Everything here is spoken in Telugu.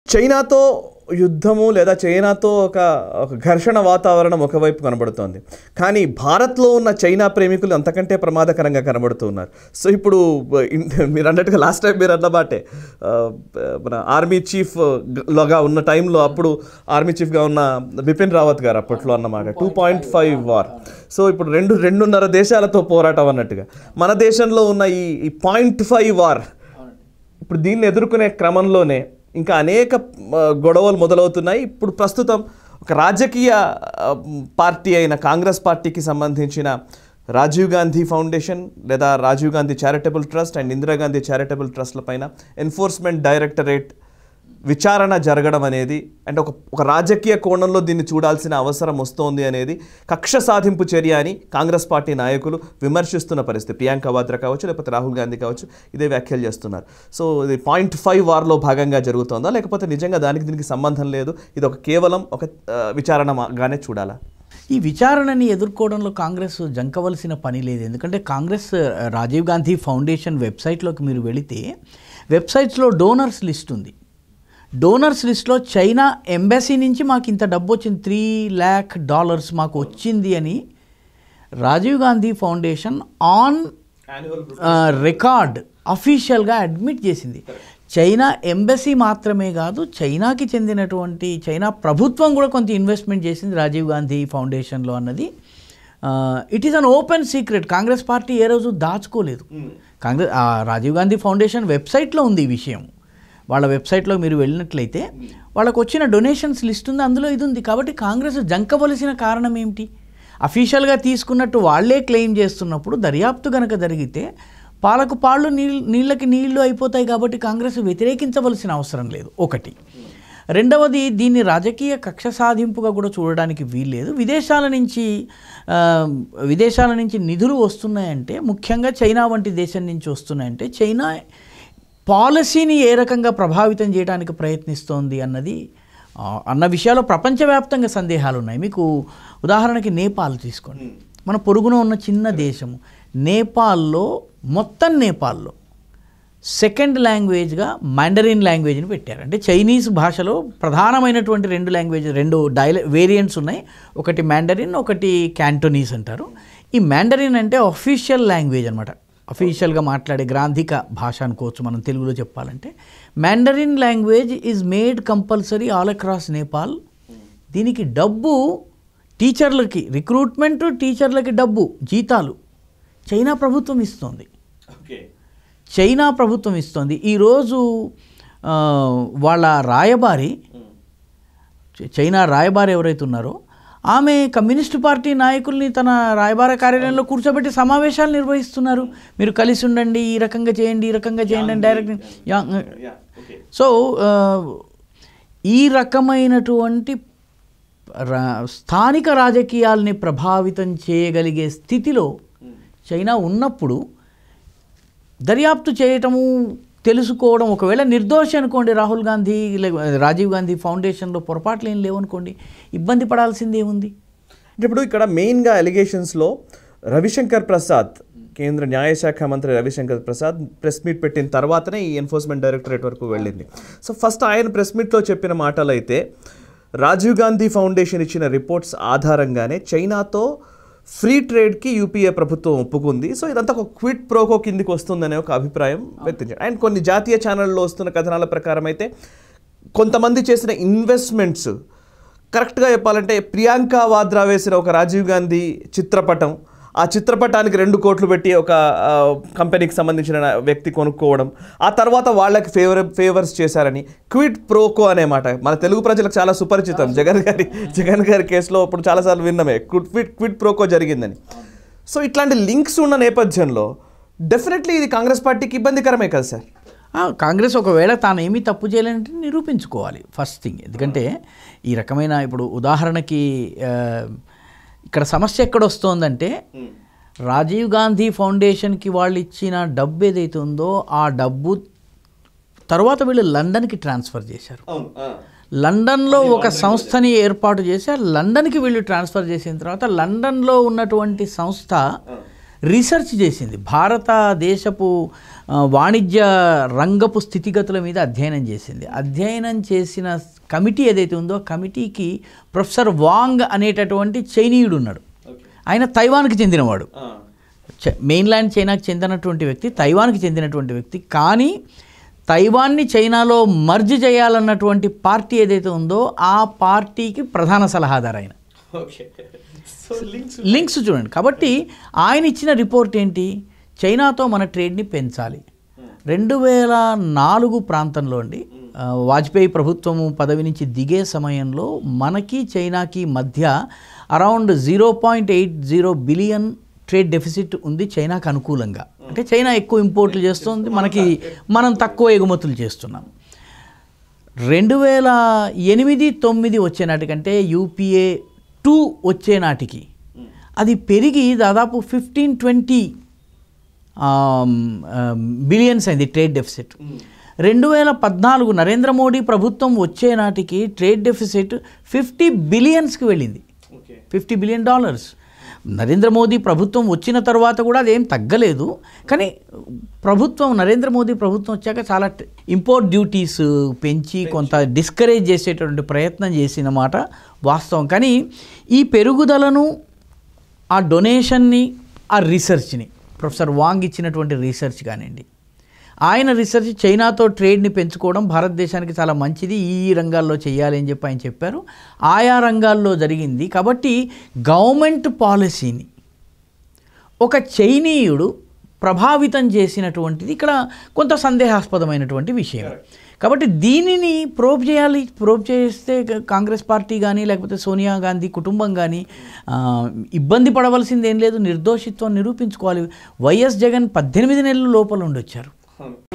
చైనాతో యుద్ధము లేదా చైనాతో ఒక ఒక ఘర్షణ వాతావరణం ఒకవైపు కనబడుతోంది కానీ భారత్లో ఉన్న చైనా ప్రేమికులు అంతకంటే ప్రమాదకరంగా కనబడుతున్నారు సో ఇప్పుడు ఇన్- మీరు అన్నట్టుగా లాస్ట్ టైం మీరు అన్నమాటే ఆ, మన ఆర్మీ చీఫ్ లోగా ఉన్న టైంలో అప్పుడు ఆర్మీ చీఫ్గా ఉన్న బిపిన్ రావత్ గారు అప్పట్లో అన్నమాట two point five war so ఇప్పుడు రెండు రెండున్నర దేశాలతో పోరాటం అన్నట్టుగా మన దేశంలో ఉన్న ఈ ఈ పాయింట్ ఫైవ్ వార్ ఇప్పుడు దీన్ని ఎదుర్కొనే క్రమంలోనే ఇంకా అనేక ఆ, గొడవలు మొదలవుతున్నాయి ఇప్పుడు ప్రస్తుతం ఒక రాజకీయ ఆ, పార్టీ అయిన కాంగ్రెస్ పార్టీకి సంబంధించిన రాజీవ్ గాంధీ ఫౌండేషన్ లేదా Rajiv Gandhi charitable trust and Indira Gandhi charitable ట్రస్ట్ల పైన ఎన్ఫోర్స్మెంట్ డైరెక్టరేట్ విచారణ జరగడం అనేది అంటే ఒక ఒక రాజకీయ కోణంలో దీన్ని చూడాల్సిన అవసరం వస్తోంది అనేది కక్ష సాధింపు చర్య అని కాంగ్రెస్ పార్టీ నాయకులు విమర్శిస్తున్న పరిస్థితి ప్రియాంక వాద్రా కావచ్చు లేకపోతే రాహుల్ గాంధీ కావచ్చు ఇదే వ్యాఖ్యలు చేస్తున్నారు సో ఇది పాయింట్ ఫైవ్ వార్లో భాగంగా జరుగుతోందా లేకపోతే నిజంగా దానికి దీనికి సంబంధం లేదు ఇది ఒక కేవలం ఒక ఆ, విచారణగానే చూడాలా ఈ విచారణని ఎదుర్కోవడంలో కాంగ్రెస్ జంకవలసిన పని లేదు ఎందుకంటే కాంగ్రెస్ ఆ, రాజీవ్ గాంధీ ఫౌండేషన్ వెబ్సైట్లోకి మీరు వెళితే వెబ్సైట్స్లో డోనర్స్ లిస్ట్ ఉంది డోనర్స్ లిస్ట్లో చైనా ఎంబసీ నుంచి మాకు ఇంత డబ్బు వచ్చింది త్రీ ల్యాక్ డాలర్స్ మాకు వచ్చింది అని Rajiv Gandhi Foundation on record అఫీషియల్గా అడ్మిట్ చేసింది చైనా ఎంబసీ మాత్రమే కాదు చైనాకి చెందినటువంటి చైనా ప్రభుత్వం కూడా కొంత ఇన్వెస్ట్మెంట్ చేసింది రాజీవ్ గాంధీ ఫౌండేషన్లో అన్నది it is an open secret Congress party ఏ రోజు దాచుకోలేదు కాంగ్రెస్ ఆ రాజీవ్ గాంధీ ఫౌండేషన్ వెబ్సైట్లో ఉంది ఈ విషయం వాళ్ళ వెబ్సైట్లో మీరు వెళ్ళినట్లయితే వాళ్ళకు వచ్చిన డొనేషన్స్ లిస్ట్ ఉంది అందులో ఇది ఉంది కాబట్టి కాంగ్రెస్ జంకవలసిన కారణం ఏమిటి అఫీషియల్గా తీసుకున్నట్టు వాళ్ళే క్లెయిమ్ చేస్తున్నప్పుడు దర్యాప్తు గనక జరిగితే పాలకు పాళ్ళు నీళ్ళు నీళ్ళకి నీళ్లు అయిపోతాయి కాబట్టి కాంగ్రెస్ వ్యతిరేకించవలసిన అవసరం లేదు ఒకటి రెండవది దీన్ని రాజకీయ కక్ష సాధింపుగా కూడా చూడడానికి వీల్లేదు విదేశాల నుంచి ఆ, విదేశాల నుంచి నిధులు వస్తున్నాయంటే ముఖ్యంగా చైనా వంటి దేశం నుంచి వస్తున్నాయంటే చైనా పాలసీని ఏ రకంగా ప్రభావితం చేయడానికి ప్రయత్నిస్తోంది అన్నది ఆ, అన్న విషయాల్లో ప్రపంచవ్యాప్తంగా సందేహాలు ఉన్నాయి మీకు ఉదాహరణకి నేపాల్ తీసుకోండి మన పొరుగున ఉన్న చిన్న దేశము నేపాల్లో మొత్తం నేపాల్లో సెకండ్ లాంగ్వేజ్గా మ్యాండరిన్ లాంగ్వేజ్ని పెట్టారు అంటే చైనీస్ భాషలో ప్రధానమైనటువంటి రెండు లాంగ్వేజ్ రెండు డైల వేరియంట్స్ ఉన్నాయి ఒకటి మ్యాండరిన్ ఒకటి క్యాంటోనీస్ అంటారు ఈ మ్యాండరిన్ అంటే అఫీషియల్ లాంగ్వేజ్ అనమాట అఫీషియల్గా మాట్లాడే గ్రాంధిక భాష అనుకోవచ్చు మనం తెలుగులో చెప్పాలంటే Mandarin language is made compulsory all across Nepal దీనికి డబ్బు టీచర్లకి రిక్రూట్మెంట్ టీచర్లకి డబ్బు జీతాలు చైనా ప్రభుత్వం ఇస్తోంది చైనా ప్రభుత్వం ఇస్తోంది ఈరోజు ఆ, వాళ్ళ రాయబారి చ- చైనా రాయబారి ఎవరైతే ఉన్నారో ఆమె కమ్యూనిస్ట్ పార్టీ నాయకుల్ని తన రాయబార కార్యాలయంలో కూర్చోబెట్టి సమావేశాలు నిర్వహిస్తున్నారు మీరు కలిసి ఉండండి ఈ రకంగా చేయండి ఈ రకంగా చేయండి అని డైరెక్ట్ యా- సో ఆ, ఈ రకమైనటువంటి రా- స్థానిక రాజకీయాల్ని ప్రభావితం చేయగలిగే స్థితిలో చైనా ఉన్నప్పుడు దర్యాప్తు చేయటము తెలుసుకోవడం ఒకవేళ నిర్దోషి అనుకోండి రాహుల్ గాంధీ లేక రాజీవ్ గాంధీ ఫౌండేషన్లో పొరపాట్లు ఏం లేవనుకోండి ఇబ్బంది పడాల్సింది ఏముంది అంటే ఇప్పుడు ఇక్కడ మెయిన్గా ఎలిగేషన్స్లో రవిశంకర్ ప్రసాద్ కేంద్ర న్యాయశాఖ మంత్రి రవిశంకర్ ప్రసాద్ ప్రెస్ మీట్ పెట్టిన తర్వాతనే ఈ ఎన్ఫోర్స్మెంట్ డైరెక్టరేట్ వరకు వెళ్ళింది సో ఫస్ట్ ఆయన ప్రెస్ మీట్లో చెప్పిన మాటలు అయితే రాజీవ్ గాంధీ ఫౌండేషన్ ఇచ్చిన రిపోర్ట్స్ ఆధారంగానే చైనాతో ఫ్రీ ట్రేడ్కి యూపీఏ ప్రభుత్వం ఒప్పుకుంది సో ఇదంతా ఒక క్విట్ ప్రోకో కిందికి వస్తుందనే ఒక అభిప్రాయం వ్యక్తించారు అండ్ కొన్ని జాతీయ ఛానల్లో వస్తున్న కథనాల ప్రకారం అయితే కొంతమంది చేసిన ఇన్వెస్ట్మెంట్స్ కరెక్ట్గా చెప్పాలంటే ప్రియాంక వాద్రా వేసిన ఒక రాజీవ్ గాంధీ చిత్రపటం ఆ చిత్రపటానికి రెండు కోట్లు పెట్టి ఒక ఆ, కంపెనీకి సంబంధించిన వ్యక్తి కొనుక్కోవడం ఆ తర్వాత వాళ్ళకి ఫేవర్ ఫేవర్స్ చేశారని క్విట్ ప్రోకో అనే మాట మన తెలుగు ప్రజలకు చాలా సుపరిచితం జగన్ గారి జగన్ గారి కేసులో ఇప్పుడు చాలాసార్లు విన్నమే క్విట్ క్విట్ ప్రోకో జరిగిందని సో ఇట్లాంటి లింక్స్ ఉన్న నేపథ్యంలో డెఫినెట్లీ ఇది కాంగ్రెస్ పార్టీకి ఇబ్బందికరమే కదా సార్ ఆ, కాంగ్రెస్ ఒకవేళ తాను ఏమీ తప్పు చేయలేనంటే నిరూపించుకోవాలి ఫస్ట్ థింగ్ ఎందుకంటే ఈ రకమైన ఇప్పుడు ఉదాహరణకి ఆ, ఇక్కడ సమస్య ఎక్కడ వస్తోందంటే రాజీవ్ గాంధీ ఫౌండేషన్కి వాళ్ళు ఇచ్చిన డబ్బు ఏదైతే ఉందో ఆ డబ్బు తర్వాత వీళ్ళు లండన్కి ట్రాన్స్ఫర్ చేశారు లండన్లో ఒక సంస్థని ఏర్పాటు చేసి ఆ లండన్కి వీళ్ళు ట్రాన్స్ఫర్ చేసిన తర్వాత లండన్లో ఉన్నటువంటి సంస్థ రీసెర్చ్ చేసింది భారతదేశపు ఆ, వాణిజ్య రంగపు స్థితిగతుల మీద అధ్యయనం చేసింది అధ్యయనం చేసిన కమిటీ ఏదైతే ఉందో ఆ కమిటీకి ప్రొఫెసర్ వాంగ్ అనేటటువంటి చైనీయుడు ఉన్నాడు ఆయన తైవాన్కి చెందినవాడు చ- మెయిన్లాండ్ చైనాకి చెందినటువంటి వ్యక్తి తైవాన్కి చెందినటువంటి వ్యక్తి కానీ తైవాన్ని చైనాలో మర్జ్ చేయాలన్నటువంటి పార్టీ ఏదైతే ఉందో ఆ పార్టీకి ప్రధాన సలహాదారు ఆయన లింక్స్ చూడండి కాబట్టి ఆయన ఇచ్చిన రిపోర్ట్ ఏంటి చైనాతో మన ట్రేడ్ని పెంచాలి రెండు వేల నాలుగు ప్రాంతంలో అండి ఆ, వాజ్పేయి ప్రభుత్వము పదవి నుంచి దిగే సమయంలో మనకి చైనాకి మధ్య around zero point eight zero billion trade deficit ఉంది చైనాకు అనుకూలంగా అంటే చైనా ఎక్కువ ఇంపోర్ట్లు చేస్తుంది మనకి మనం తక్కువ ఎగుమతులు చేస్తున్నాం రెండు వేల ఎనిమిది తొమ్మిది వచ్చే నాటికంటే యూపీఏ టూ వచ్చే నాటికి అది పెరిగి దాదాపు ఫిఫ్టీన్ ట్వంటీ బిలియన్స్ అయింది ట్రేడ్ డెఫిసిట్ రెండు వేల పద్నాలుగు నరేంద్ర మోడీ ప్రభుత్వం వచ్చే నాటికి ట్రేడ్ డెఫిసిట్ ఫిఫ్టీ బిలియన్స్కి వెళ్ళింది fifty billion dollars Narendra Modi ప్రభుత్వం వచ్చిన తర్వాత కూడా అదేం తగ్గలేదు కానీ ప్రభుత్వం నరేంద్ర మోదీ ప్రభుత్వం వచ్చాక చాలా ఇంపోర్ట్ డ్యూటీస్ పెంచి కొంత డిస్కరేజ్ చేసేటువంటి ప్రయత్నం చేసిన మాట వాస్తవం కానీ ఈ పెరుగుదలను ఆ డొనేషన్ని ఆ రీసెర్చ్ని ప్రొఫెసర్ వాంగ్ ఇచ్చినటువంటి రీసెర్చ్ కానివ్వండి ఆయన రీసెర్చ్ చైనాతో ట్రేడ్ని పెంచుకోవడం భారతదేశానికి చాలా మంచిది ఈ ఈ రంగాల్లో చేయాలి అని చెప్పి ఆయన చెప్పారు ఆయా రంగాల్లో జరిగింది కాబట్టి గవర్నమెంట్ పాలసీని ఒక చైనీయుడు ప్రభావితం చేసినటువంటిది ఇక్కడ కొంత సందేహాస్పదమైనటువంటి విషయం కాబట్టి దీనిని ప్రోబ్ చేయాలి ప్రోబ్ చేస్తే క- కాంగ్రెస్ పార్టీ కానీ లేకపోతే సోనియా గాంధీ కుటుంబం కానీ ఆ, ఇబ్బంది పడవలసింది ఏం లేదు నిర్దోషిత్వం నిరూపించుకోవాలి వైఎస్ జగన్ పద్దెనిమిది నెలల లోపల ఉండొచ్చారు